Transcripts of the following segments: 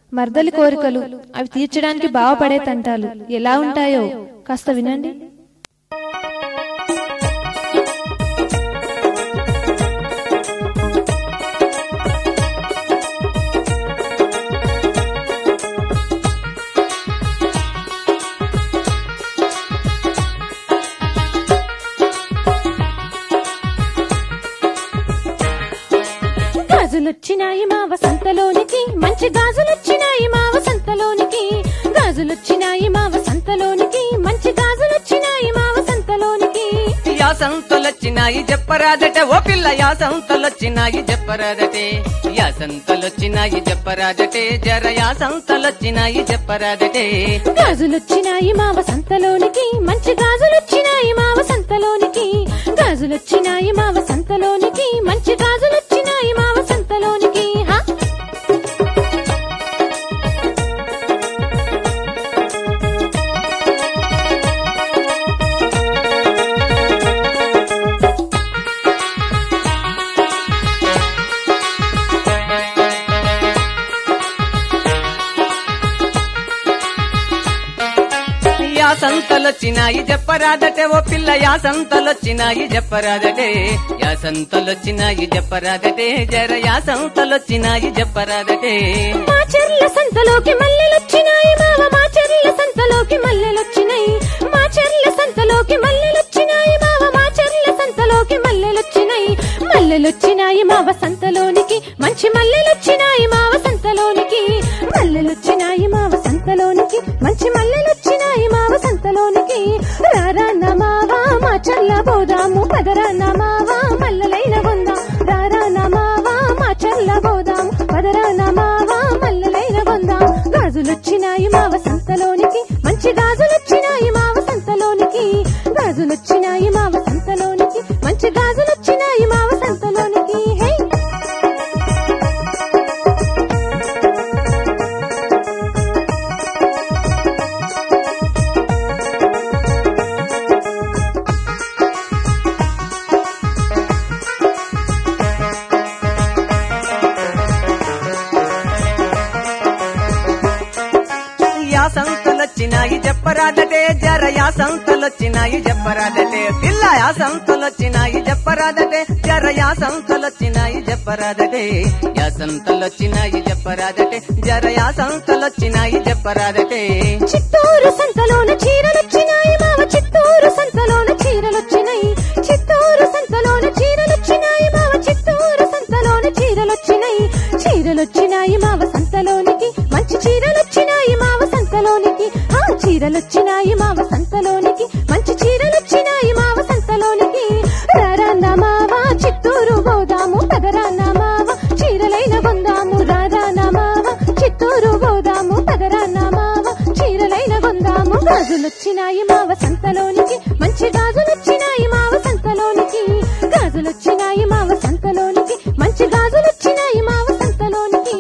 మర్దలి కోరికలు అవి తీర్చడానికి బావపడే తంటాలు ఎలా ఉంటాయో కాస్త వినండి గాజులొచ్చినాయి మా వసంతలోనికి మంచి గాజులొచ్చినాయి మా వసంతలోనికి గాజులొచ్చినాయి మా వసంతలోనికి మంచి గాజులొచ్చినాయి మా వసంతలోనికి యాసంతలొచ్చినాయి చెప్పరాదట ఓ పిల్ల యాసంతలొచ్చినాయి చెప్పరాదటే యాసంతలొచ్చినాయి చెప్పరాదటే జర యాసంతలొచ్చినాయి చెప్పరాదటే గాజులొచ్చినాయి మా వసంతలోనికి మంచి గాజులొచ్చినాయి మా వసంతలోనికి గాజులొచ్చినాయి మా వసంతలోనికి మంచి గాజులొచ్చినాయి మా వసంతలోనికి హా యాసంతలొచ్చినాయి చెప్పరాదటే ఓ పిల్ల యాసంతలొచ్చినాయి చెప్పరాదటే యాసంతలొచ్చినాయి చెప్పరాదటే జర యాసంతలొచ్చినాయి చెప్పరాదటే మా చెర్ల సంతలోకి మల్లెలొచ్చినాయి మావ మా చెర్ల సంతలోకి మల్లెలొచ్చినాయి మా చెర్ల సంతలోకి మల్లెలొచ్చినాయి మావ మా చెర్ల సంతలోకి మల్లెలొచ్చినాయి మల్లెలొచ్చినాయి మా వసంతలోనికి మంచి మల్లెలొచ్చినాయి మా వసంతలోనికి మల్లెలొచ్చినాయి మా వసంతలోనికి మంచి మల్లెలొచ్చినాయి మా వసంతలోనికి రారా నమావా మా చల్ల బోదాము పదరా నమావా మల్లలైన బొందాం రారా నమావా మా చల్ల బోదాము పదరా నమావా మల్లలైన బొందాం గాజులొచ్చినాయి మా వసంతలోనికి మంచి గాజులొచ్చినాయి మా వసంతలోనికి గాజులొచ్చినాయి మా వసంతలోనికి మంచి గాజులొచ్చినాయి మా వసంతలోనికి హే యాసంతలొచ్చినాయి చెప్పరాదటే జర యాసంతలొచ్చినాయి చెప్పరాదటే పిల్ల యాసంతలొచ్చినాయి చెప్పరాదటే జర యాసంతలొచ్చినాయి చెప్పరాదటే యాసంతలొచ్చినాయి చెప్పరాదటే జర యాసంతలొచ్చినాయి చెప్పరాదటే చిత్తూరు సంతలోన చీరలొచ్చినాయి మావ చిత్తూరు సంతలోన చీరలొచ్చినాయి చిత్తూరు సంతలోన చీరలొచ్చినాయి మావ చిత్తూరు సంతలోన చీరలొచ్చినాయి చీరలొచ్చినాయి మావ సంతలోనికి మంచి చీరలొచ్చినాయి మావ సంతలోనికి ఆ చీరలొచ్చినాయి మావ సంతలోనికి మంచి చీరలొచ్చినాయి మావ సంతలోనికి రారాన్న మావ చిత్తూరు పోదాము పదరాన్న మావ చీరలైన కొందాము రారాన్న మావ చిత్తూరు పోదాము పదరాన్న మావ చీరలైన కొందాము గాజులొచ్చినాయి మావ సంతలోనికి మంచి గాజులొచ్చినాయి మావ సంతలోనికి గాజులొచ్చినాయి మావ సంతలోనికి మంచి గాజులొచ్చినాయి మావ సంతలోనికి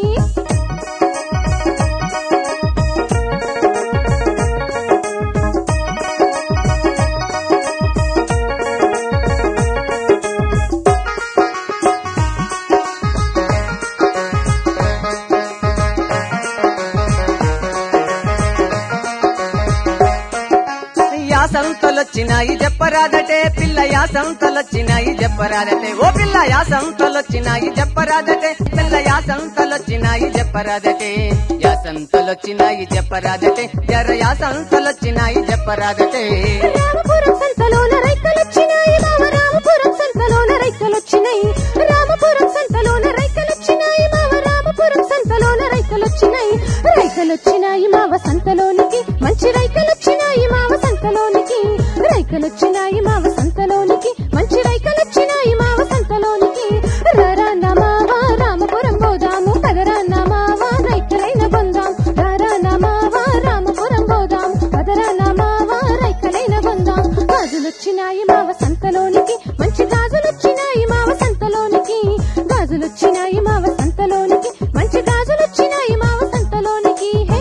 యాసంతలొచ్చినాయి చెప్పరాదటే పిల్ల యాసంతలొచ్చినాయి చెప్పరాదటే ఓ పిల్ల యాసంతలొచ్చినాయి చెప్పరాదటే పిల్ల యాసంతలొచ్చినాయి చెప్పరాదటే యాసంతలొచ్చినాయి చెప్పరాదటే జర యాసంతలొచ్చినాయి చెప్పరాదటే రామపురం సంతలోన రైకలొచ్చినాయి మావ రామపురం సంతలోన రైకలొచ్చినాయి రామపురం సంతలోన రైకలొచ్చినాయి మావ రామపురం సంతలోన రైకలొచ్చినాయి రైకలొచ్చినాయి మావ సంతలోనికి మంచి రైకలొచ్చినాయి మావ సంతలోనికి రైకలొచ్చినాయి మావ సంతలోనికి మంచి రైకలొచ్చినాయి మావ సంతలోనికి రారా నమావ రామపురం పోదాము పదరా నమావ రైకలైన పొందాం రారా నమావ రామపురం పోదాం పదరా నమావ రైకలైన పొందాం గాజులొచ్చినాయి మావ సంతలోనికి మంచి గాజులొచ్చినాయి మావ సంతలోనికి గాజులొచ్చినాయి మావ సంతలోనికి మంచి గాజులొచ్చినాయి మావ సంతలోనికి హే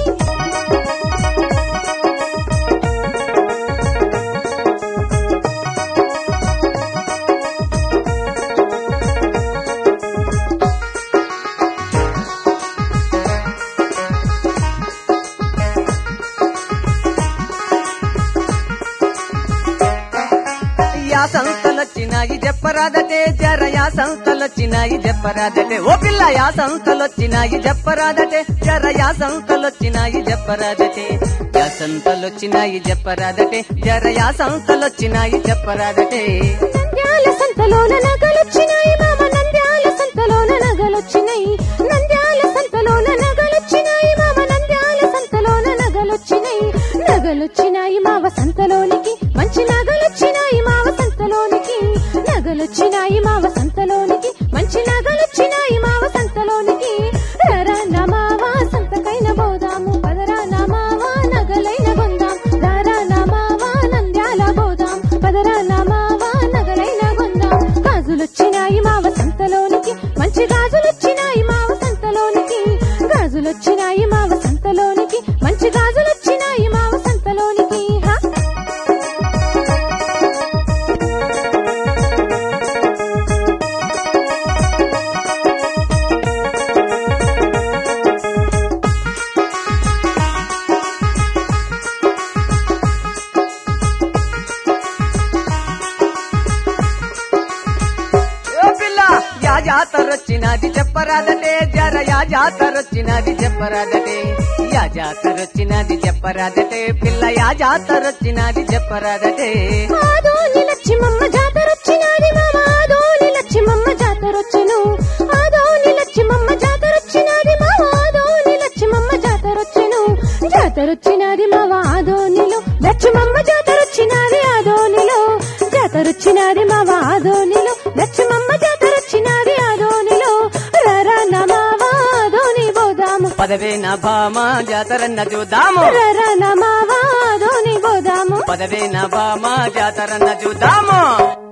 చెప్పరాదటే జరయా సంస్థలొచ్చినాయి చెప్పరాదటే ఓ పిల్ల యా సంస్థలొచ్చినాయి చెప్పరాదటే జరయా సంస్థలొచ్చినాయి చెప్పరాదటే యా సంస్థలొచ్చినాయి చెప్పరాదటే జరయా సంస్థలొచ్చినాయి చెప్పరాదటే నంద్యాల సంతలోన నగలొచ్చినాయి మామ నంద్యాల సంతలోన నగలొచ్చినాయి నంద్యాల సంతలోన నగలొచ్చినాయి మామ నంద్యాల సంతలోన నగలొచ్చినాయి నగలొచ్చినాయి మావ సంతలోనికి మంచి నగలొచ్చినాయి మావ సంతలోనికి నగలొచ్చినాయి మావ సంతలోనికి మంచి నగలొచ్చినాయి మావ సంతలోనికి రరా నమావా సంతకైన బోదాము పదరా నమావా నగలైన గొందాం రరా నమావా నంద్యాల బోదాం పదరా నమావా నగలైన గొందాం గాజులొచ్చినాయి మావ సంతలోనికి మంచి గాజులొచ్చినాయి మావ సంతలోనికి గాజులొచ్చినాయి మావ సంతలోనికి మంచి గాజులొచ్చినాయి మావ సంతలోనికి హా ఓ పిల్ల యా జాతరొచ్చినది చెప్పరాదటే జర యా జాతరొచ్చినది చెప్పరాదటే యా జాతరొచ్చినది చెప్పరాదటే పిల్ల యా జాతరొచ్చినది చెప్పరాదటే ఆదోని లక్ష్మమ్మ జాతరొచ్చినాది మామ ఆదోని లక్ష్మమ్మ జాతరొచ్చెను ఆదోని లక్ష్మమ్మ జాతరొచ్చినాది మామ ఆదోని లక్ష్మమ్మ జాతరొచ్చెను జాతరొచ్చినాది మావ ఆదోనిలో లక్ష్మమ్మ జాతరొచ్చినాది ఆదోనిలో జాతరొచ్చినాది మావ ఆదోనిలో లక్ష్మమ్మ జాతరొచ్చినాది ఆదోనిలో రరా నమావా ఆదోని బోదాము పదవే నా భామ జాతరన్న చూద్దాము రరా నమావా ఆదోని బోదాము పదవే నా భామ జాతరన్న చూద్దాము